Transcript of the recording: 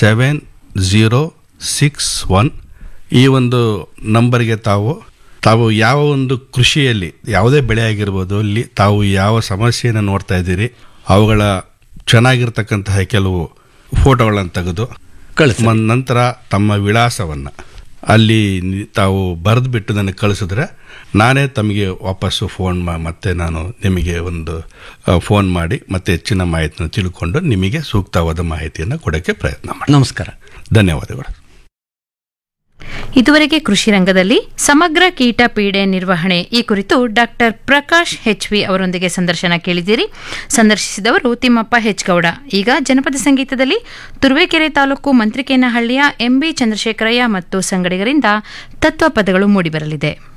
seven zero six one ಈ ಒಂದು ನಂಬರ್ಗೆ ತಾವು ತಾವು ಯಾವ ಒಂದು ಕೃಷಿಯಲ್ಲಿ ಯಾವುದೇ ಬೆಳೆ ಆಗಿರ್ಬೋದು ಅಲ್ಲಿ ತಾವು ಯಾವ ಸಮಸ್ಯೆಯನ್ನು ನೋಡ್ತಾ ಇದ್ದೀರಿ ಅವುಗಳ ಚೆನ್ನಾಗಿರ್ತಕ್ಕಂತಹ ಕೆಲವು ಫೋಟೋಗಳನ್ನು ತೆಗೆದು ಕಳಿಸಿ ಮ- ನಂತರ ತಮ್ಮ ವಿಳಾಸವನ್ನು ಅಲ್ಲಿ ನಿ- ತಾವು ಬರೆದು ಬಿಟ್ಟು ನನಗೆ ಕಳಿಸಿದ್ರೆ ನಾನೇ ತಮಗೆ ವಾಪಸ್ಸು ಫೋನ್ ಮಾ ಮತ್ತೆ ನಾನು ನಿಮಗೆ ಒಂದು ಆ, ಫೋನ್ ಮಾಡಿ ಮತ್ತೆ ಹೆಚ್ಚಿನ ಮಾಹಿತಿಯನ್ನು ತಿಳ್ಕೊಂಡು ನಿಮಗೆ ಸೂಕ್ತವಾದ ಮಾಹಿತಿಯನ್ನು ಕೊಡೋಕ್ಕೆ ಪ್ರಯತ್ನ ಮಾಡಿ ನಮಸ್ಕಾರ ಧನ್ಯವಾದಗಳು ಇದುವರೆಗೆ ಕೃಷಿ ರಂಗದಲ್ಲಿ ಸಮಗ್ರ ಕೀಟ ಪೀಡೆ ನಿರ್ವಹಣೆ ಈ ಕುರಿತು ಡಾಕ್ಟರ್ ಪ್ರಕಾಶ್ ಹೆಚ್ವಿ ಅವರೊಂದಿಗೆ ಸಂದರ್ಶನ ಕೇಳಿದಿರಿ ಸಂದರ್ಶಿಸಿದವರು ತಿಮ್ಮಪ್ಪ ಹೆಚ್ಗೌಡ ಈಗ ಜನಪದ ಸಂಗೀತದಲ್ಲಿ ತುರುವೇಕೆರೆ ತಾಲೂಕು ಮಂತ್ರಿಕೇನಹಳ್ಳಿಯ ಎಂಬಿ ಚಂದ್ರಶೇಖರಯ್ಯ ಮತ್ತು ಸಂಗಡಿಗರಿಂದ ತತ್ವ ಪದಗಳು ಮೂಡಿಬರಲಿದೆ